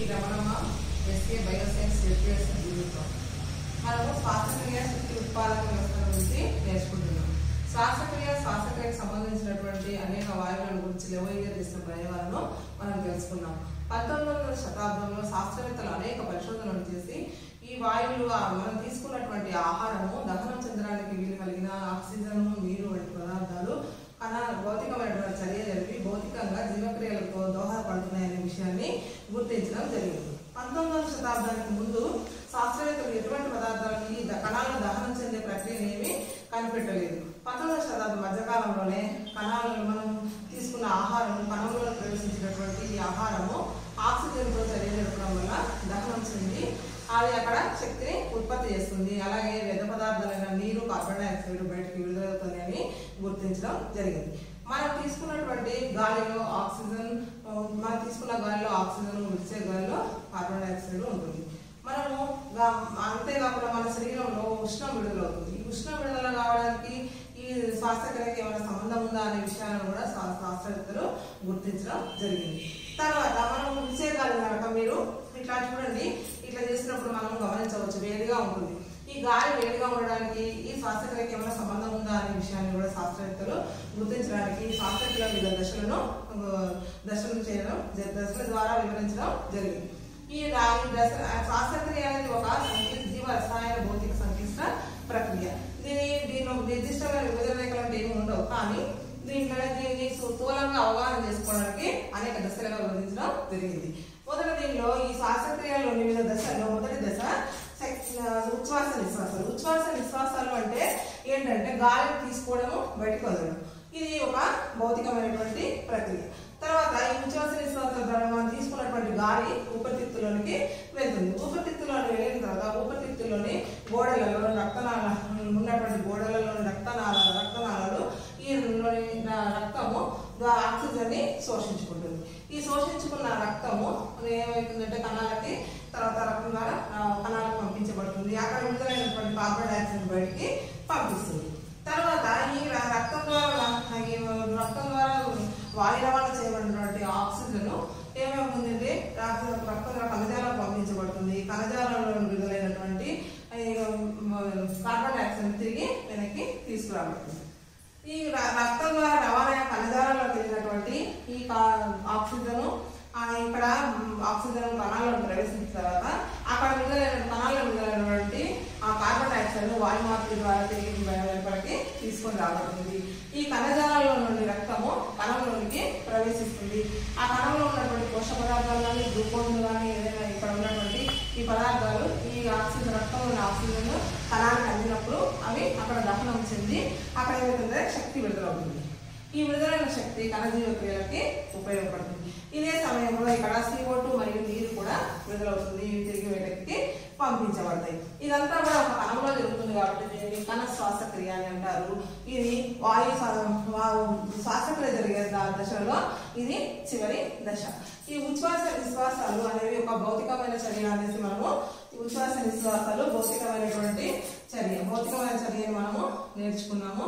P Ramanamma SK bio science nutrition జీవితం మనము శ్వాసక్రియ శక్తి ఉత్పాదక వ్యవస్థ గురించి నేర్చుకుంటున్నాం శ్వాసక్రియ శ్వాసక్రియకు సంబంధించినటువంటి అనేక వాయువుల గురించి లెవోయిగా చేసిన ప్రయోగాలను మనం తెలుసుకున్నాం పంతొమ్మిది వందల శతాబ్దంలో శాస్త్రవేత్తలు అనేక పరిశోధనలు చేసి ఈ వాయువులు ఆ మనం తీసుకున్నటువంటి ఆహారము దహనం చెందడానికి వీలు కలిగిన ఆక్సిజన్ నీరు వంటి పదార్థాలు కణ భౌతికమైనటువంటి చర్య జరిపి భౌతికంగా జీవక్రియలకు దోహదపడుతున్నాయనే విషయాన్ని గుర్తించడం జరిగింది పంతొమ్మిదవ శతాబ్దానికి ముందు శాస్త్రవేత్తలు ఎటువంటి పదార్థాలను ఈ ద- కణాలను దహనం చెందే ప్రక్రియను ఏమీ కనిపెట్టలేదు పంతొమ్మిదవ శతాబ్దం మధ్యకాలంలోనే కణాలను మనం తీసుకున్న ఆహారం కణంలో ప్రవేశించినటువంటి ఈ ఆహారము ఆక్సిజన్తో చర్య జరపడం వల్ల దహనం చెంది అది అక్కడ శక్తిని ఉత్పత్తి చేస్తుంది అలాగే వ్యర్థ పదార్థాలైన నీరు కార్బన్ డైఆక్సైడ్ బయటకు విడుదలవుతుంది అని గుర్తించడం జరిగింది మనం తీసుకున్నటువంటి గాలిలో ఆక్సిజన్ ఆ, మనం తీసుకున్న గాలిలో ఆక్సిజన్ విడిచే గాలిలో కార్బన్ డైఆక్సైడ్ ఉంటుంది మనము గా- అంతేకాకుండా మన శరీరంలో ఉష్ణం విడుదలవుతుంది ఈ ఉష్ణం విడుదల కావడానికి ఈ శ్వాసక్రియకి ఏమైనా సంబంధం ఉందా అనే విషయాలను కూడా శా- శాస్త్రవేత్తలు గుర్తించడం జరిగింది తర్వాత మనం విడిచే గాలి కనుక మీరు ఇట్లా చూడండి ఇట్లా చేసినప్పుడు మనం గమనించవచ్చు వేడిగా ఉంటుంది ఈ గాలి వేడిగా ఉండడానికి ఈ శ్వాసక్రియకి ఏమైనా సంబంధం ఉందా అనే విషయాన్ని కూడా శాస్త్రవేత్తలు గుర్తించడానికి శాస్త్రజ్ఞుల వివిధ దశలను ఆ, దశలు చేయడం జ- దశల ద్వారా వివరించడం జరిగింది ఈ రా- ఈ దశ శ్వాసక్రియ అనేది ఒక సంక్లిష్ట జీవ రసాయన భౌతిక సంక్లిష్ట ప్రక్రియ దీని దీని ఒక నిర్దిష్టమైన వివిధ రేఖలు అంటే ఏమి ఉండవు కానీ దీంట్లో దీన్ని స్థూలంగా అవగాహన చేసుకోవడానికి అనేక దశలుగా విభజించడం జరిగింది మొదట దీనిలో ఈ శ్వాసక్రియలో వివిధ దశల్లో మొదటి దశ సెక్- ఉచ్ఛ్వాస నిశ్వాసాలు ఉచ్ఛ్వాస నిశ్వాసాలు అంటే ఏంటంటే గాలిని తీసుకోవడము బయటకు వదలడం ఇది ఒక భౌతికమైనటువంటి ప్రక్రియ తర్వాత ఈ ఉచ్ఛ్వాస నిశ్వాసాల ద్వారా మనం తీసుకున్నటువంటి గాలి ఊపిరితిత్తులోనికి వెళ్తుంది ఊపిరితిత్తులోని వెళ్ళిన తర్వాత ఊపిరితిత్తులోని గోడలలో రక్తనాళ ఉన్నటువంటి గోడలలోని రక్తనాళ రక్తనాళాలు ఈ లోని రక్తము గా- ఆక్సిజన్ ని శోషించుకుంటుంది ఈ శోషించుకున్న రక్తము అది ఏమవుతుందంటే కణాలకి తర్వాత రక్తం ద్వారా ఆ, కణాలకు పంపించబడుతుంది అక్కడ విడుదలైనటువంటి కార్బన్ డైఆక్సైడ్ బయటికి పంపిస్తుంది తర్వాత ఈ ర- రక్తం ద్వారా ఈ రక్తం ద్వారా వాయు రవాణా చేయబడినటువంటి ఆక్సిజన్ ఏమవుతుందంటే రక్తం రక్తం ద్వారా కణజాలకు పంపించబడుతుంది కణజాలంలో విడుదలైనటువంటి ఈ, మ, కార్బన్ డైఆక్సైడ్ తిరిగి వెనక్కి తీసుకురాబడుతుంది ఈ ర- రక్తం ద్వారా రవాణా కణజాలంలోకి వెళ్ళినటువంటి ఈ కా- ఆక్సిజన్ ఆ, ఇక్కడ మ్, ఆక్సిజన్ కణాల్లో ప్రవేశించిన తర్వాత అక్కడ విడుదలైన కణాల్లో విడుదలైనటువంటి ఆ కార్బన్ డైఆక్సైడ్ వాయు మార్పిడి ద్వారా తిరిగి వెలుపలికి తీసుకొని రాబడుతుంది ఈ కణజాలాల్లో నుండి రక్తము కణంలోనికి ప్రవేశిస్తుంది ఆ కణంలో ఉన్నటువంటి పోషక పదార్థాలు కానీ గ్లూకోజ్ కానీ ఏదైనా ఇక్కడ ఉన్నటువంటి ఈ పదార్థాలు ఈ ఆక్సిజన్ రక్తంలో ఉన్న ఆక్సిజన్ కణానికి అందినప్పుడు అవి అక్కడ దహనం చెంది అక్కడ ఏమవుతుందంటే శక్తి విడుదలవుతుంది ఈ విడుదలైన శక్తి కణజీవ క్రియలకి ఉపయోగపడుతుంది ఇదే సమయంలో ఇక్కడ CO2 టూ మరియు నీరు కూడా విడుదలవుతుంది ఇవి తిరిగి వేటకి పంపించబడతాయి ఇదంతా కూడా ఒక కణంలో జరుగుతుంది కాబట్టి దీన్ని కణ శ్వాసక్రియ అని అంటారు ఇది వాయు శ్వా- వా- శ్వాసక్రియ జరిగే ద- దశలో ఇది చివరి దశ ఈ ఉచ్ఛ్వాస నిశ్వాసాలు అనేవి ఒక భౌతికమైన చర్య అనేసి మనము ఈ ఉచ్ఛ్వాస నిశ్వాసాలు భౌతికమైనటువంటి చర్య భౌతికమైన చర్యని మనము నేర్చుకున్నాము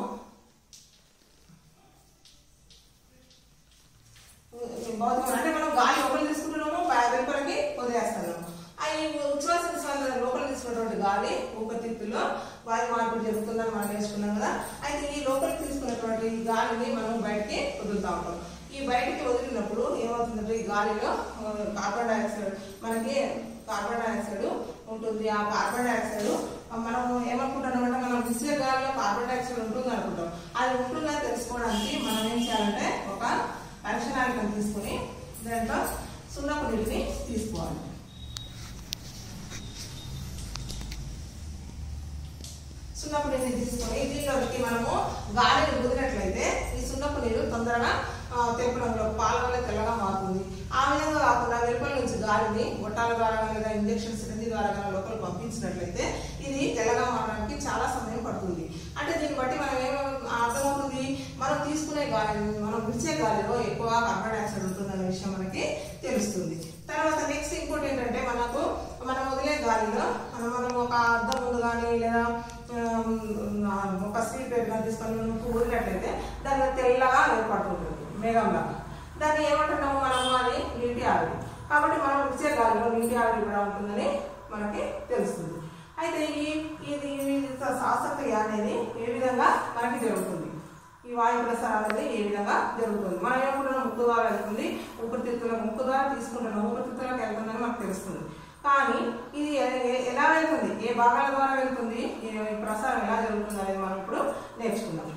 భౌతికం అంటే మనం గాలి లోపల తీసుకుంటున్నాము బయ- వెలుపలకి వదిలేస్తున్నాము ఆ ఈ ఉచ్ఛ్వాస నిశ్వాసాల లోపల తీసుకున్నటువంటి గాలి ఊపిరితిత్తులో వాయు మార్పిడి జరుగుతుందని మనం నేర్చుకున్నాం కదా అయితే ఈ లోపలికి తీసుకున్నటువంటి ఈ గాలిని మనం బయటికి వదులుతా ఉంటాం ఈ బయటికి వదిలినప్పుడు ఏమవుతుందంటే ఈ గాలిలో ఆ, కార్బన్ డైఆక్సైడ్ మనకి కార్బన్ డైఆక్సైడ్ ఉంటుంది ఆ కార్బన్ డైఆక్సైడ్ మనం ఏమనుకుంటున్నామంటే మనం విసిరే గాలిలో కార్బన్ డైఆక్సైడ్ ఉంటుంది అనుకుంటాం అది ఉంటుందని తెలుసుకోవడానికి మనం ఏం చేయాలంటే ఒక పరీక్షణానికి తీసుకుని దాంట్లో సున్నపు నీటిని తీసుకోవాలి సున్నపు నీటిని తీసుకొని దీనిలోకి మనము గాలిని వదిలినట్లయితే ఈ సున్నపు నీరు తొందరగా ఆ, తెలుపు రంగులో పాల వల్ల తెల్లగా మారుతుంది ఆ విధంగా కాకుండా వెలుపల నుంచి గాలిని గొట్టాల ద్వారా కానీ లేదా ఇంజక్షన్ సిరంజి ద్వారా కానీ లోపల పంపించినట్లయితే ఇది తెల్లగా మారడానికి చాలా సమయం పడుతుంది అంటే దీన్ని బట్టి మనం ఏం అర్థమవుతుంది మనం తీసుకునే గాలి మనం విడిచే గాలిలో ఎక్కువ కార్బన్ డైఆక్సైడ్ ఉంటుందనే విషయం మనకి తెలుస్తుంది తర్వాత నెక్స్ట్ ఇంకోటి ఏంటంటే మనకు మనం వదిలే గాలిలో మనం మనం ఒక అద్దం ముందు కానీ లేదా ఆ, ఒక స్వీట్ పేరు కానీ తీసుకొని మనం వదిలినట్లయితే దానిలో తెల్లగా ఏర్పడుతుంటుంది మేఘంలాగా దాన్ని ఏమంటున్నాము మనము అది నీటి ఆవిరి కాబట్టి మనం ఇచ్చే గాలిలో నీటి ఆవిరి కూడా ఉంటుందని మనకి తెలుస్తుంది అయితే ఈ ఇది ఈ శ్వాసక్రియ అనేది ఏ విధంగా మనకి జరుగుతుంది ఈ వాయు ప్రసారం అనేది ఏ విధంగా జరుగుతుంది మనం ఏమనుకుంటున్నాం ముక్కు ద్వారా వెళ్తుంది ఊపిరితిత్తుల ముక్కు ద్వారా తీసుకుంటున్నాం ఊపిరితిత్తులకు వెళ్తుందని మనకు తెలుస్తుంది కానీ ఇది ఎ- ఎ- ఎలా వెళ్తుంది ఏ భాగాల ద్వారా వెళ్తుంది ఈ ప్రసారం ఎలా జరుగుతుంది అనేది మనం ఇప్పుడు నేర్చుకుందాం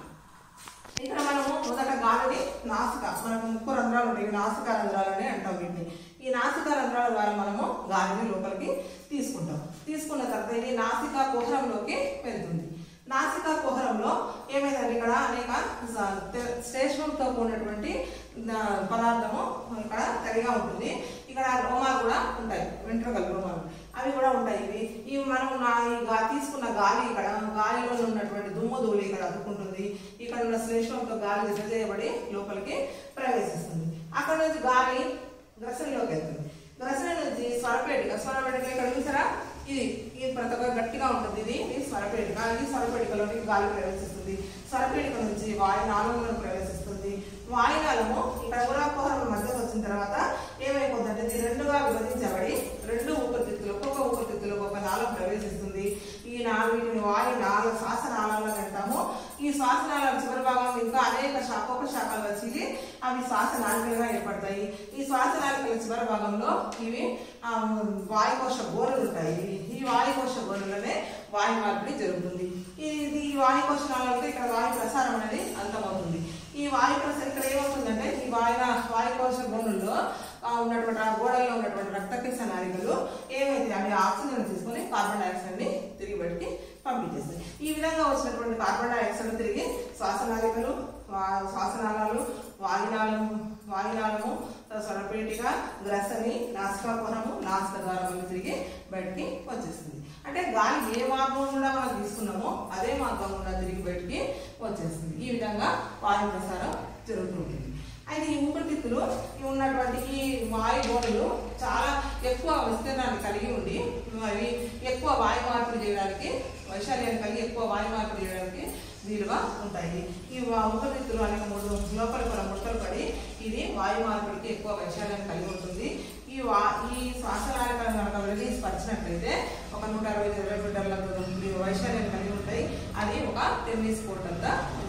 ఇక్కడ మనము మొదట గాలిని నాసిక మనకు ముక్కు రంధ్రాలు ఉంటాయి ఇవి నాసిక రంధ్రాలు అని అంటాం వీటిని ఈ నాసిక రంధ్రాల ద్వారా మనము గాలిని లోపలికి తీసుకుంటాం తీసుకున్న తర్వాత ఇది నాసిక కుహరంలోకి వెళ్తుంది నాసిక కుహరంలో ఏమైందండి ఇక్కడ అనేక స- తె- శ్లేష్మంతో కూడినటువంటి ఆ, పదార్థము ఇక్కడ తడిగా ఉంటుంది ఇక్కడ రోమాలు కూడా ఉంటాయి వెంట్రుకలు రోమాలు అవి కూడా ఉంటాయి ఇవి ఇవి మనం నా ఈ గా తీసుకున్న గాలి ఇక్కడ గాలిలో ఉన్నటువంటి దుమ్ము ధూళి ఇక్కడ అద్దుకుంటుంది ఇక్కడ ఉన్న శ్లేష్మంతో గాలి విభజేయబడి లోపలికి ప్రవేశిస్తుంది అక్కడ నుంచి గాలి గ్రసనలోకి వెళ్తుంది గ్రసన నుంచి స్వరపేటిక స్వరపేటిక ఇక్కడ చూసారా ఇది ఇది ప్రతి ఒక్క గట్టిగా ఉంటుంది ఇది ఇది స్వరపేటిక ఇది స్వరపేటికలోకి గాలి ప్రవేశిస్తుంది స్వరపేటిక నుంచి వాయునాళంలోకి ప్రవేశిస్తుంది వాయునాళము ఇక్కడ ఉరాకుహరం మధ్యకు వచ్చిన తర్వాత ఏమైపోతుందంటే ఇది రెండుగా విభజించబడి రెండు ఊపిరితిత్తులు ఒక్కొక్క ఊపిరితిత్తులకు ఒక నాళం ప్రవేశిస్తుంది ఈ నాలుగు వీటిని వాయు నాలుగు శ్వాసనాళాలు అంటాము ఈ శ్వాసనాళాల చివరి భాగంలో ఇంకా అనేక శాఖోప శాఖలుగా చీలి అవి శ్వాసనాళికలుగా ఏర్పడతాయి ఈ శ్వాసనాళికల చివరి భాగంలో ఇవి ఆ, వాయుకోశ గోరులు ఉంటాయి ఈ వాయుకోశ గోరులనే వాయు మార్పిడి జరుగుతుంది ఈ ఇది ఈ వాయుకోశ నాళాలతో ఇక్కడ వాయు ప్రసారం అనేది అంతమవుతుంది ఈ వాయు ప్రసారం ఇక్కడ ఏమవుతుందంటే ఈ వాయు వాయుకోశ గోనుల్లో ఆ, ఉన్నటువంటి ఆ గోడల్లో ఉన్నటువంటి రక్తపిస నాళికలు ఏమైతే అవి ఆక్సిజన్ తీసుకొని కార్బన్ డైఆక్సైడ్ ని తిరిగి బయటికి పంపించేస్తాయి ఈ విధంగా వచ్చినటువంటి కార్బన్ డైఆక్సైడ్ తిరిగి శ్వాసనాళికలు వా- శ్వాసనాళాలు వాయునాళము వాయునాళము స్వరపేటిక గ్రసని నాసికాపురము నాసిక ద్వారా మళ్ళీ తిరిగి బయటికి వచ్చేస్తుంది అంటే గాలి ఏ మార్గం గుండా మనం తీసుకున్నామో అదే మార్గం గుండా తిరిగి బయటికి వచ్చేస్తుంది ఈ విధంగా వాయు ప్రసారం జరుగుతుంటుంది అయితే ఈ ఊపిరితిత్తులు ఈ ఉన్నటువంటి ఈ వాయు గోడలు చాలా ఎక్కువ విస్తీర్ణాన్ని కలిగి ఉండి అవి ఎక్కువ వాయు మార్పులు చేయడానికి వైశాల్యాన్ని కలిగి ఎక్కువ వాయు మార్పులు చేయడానికి వీలుగా ఉంటాయి ఈ వా- ఊపిరితిత్తులు అనేక మూడు లోపల కొన్ని ముట్టలు పడి ఇది వాయు మార్పుడికి ఎక్కువ వైశాల్యాన్ని కలిగి ఉంటుంది ఈ వా ఈ శ్వాసనాళికలను కనుక రిలీజ్ పరిచినట్లయితే ఒక నూట అరవై ఇరవై మీటర్ల దూరం ఈ వైశాల్యాన్ని కలిగి ఉంటాయి అది ఒక టెన్నిస్ కోర్ట్ అంతా ఉంటుంది